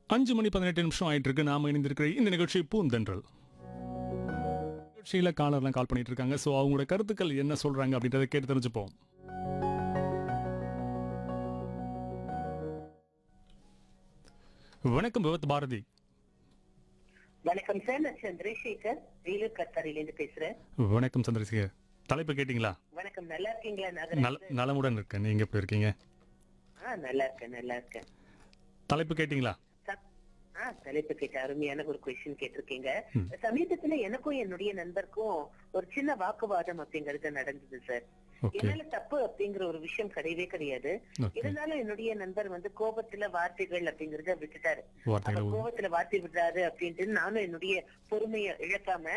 அஞ்சு மணி பதினெட்டு நிமிஷம் ஆயிட்டு இருக்கு நாம இணைந்திருக்கிற இந்த நிகழ்ச்சி பூந்தென்றல் நிகழ்ச்சியில காலர்லாம் கால் பண்ணிட்டு இருக்காங்க ஸோ அவங்களோட கருத்துக்கள் என்ன சொல்றாங்க அப்படின்றத கேட்டு தெரிஞ்சுப்போம் வணக்கம் விவத் பாரதி வணக்கம் சார் நான் சந்திரசேகர் வேலூர் கத்தாரியிலேருந்து பேசுறேன் வணக்கம் சந்திரசேகர் தலைப்பு கேட்டிங்களா வணக்கம் நல்லா இருக்கீங்களா நாகராஜ் நல நலமுடன் இருக்கேன் நீங்க எப்படி இருக்கீங்க ஆ நல்லா இருக்கேன் நல்லா இருக்கேன் தலைப்பு கேட்டிங்களா ச- ஆ தலைப்பு கேட்ட அருமையான ஒரு கொஸ்டின் கேட்டிருக்கீங்க சமீபத்துல எனக்கும் என்னுடைய நண்பருக்கும் ஒரு சின்ன வாக்குவாதம் அப்படிங்கறது நடந்தது சார் ஓகே என்னால தப்பு அப்படிங்கிற ஒரு விஷயம் கிடையவே கிடையாது ஓகே இருந்தாலும் என்னுடைய நண்பர் வந்து கோபத்துல வார்த்தைகள் அப்படிங்கறத விட்டுட்டாரு வார்த்தைகளை அப்ப கோபத்துல வார்த்தை விடுறாரு அப்படின்ட்டு நானும் என்னுடைய பொறுமையை இழக்காம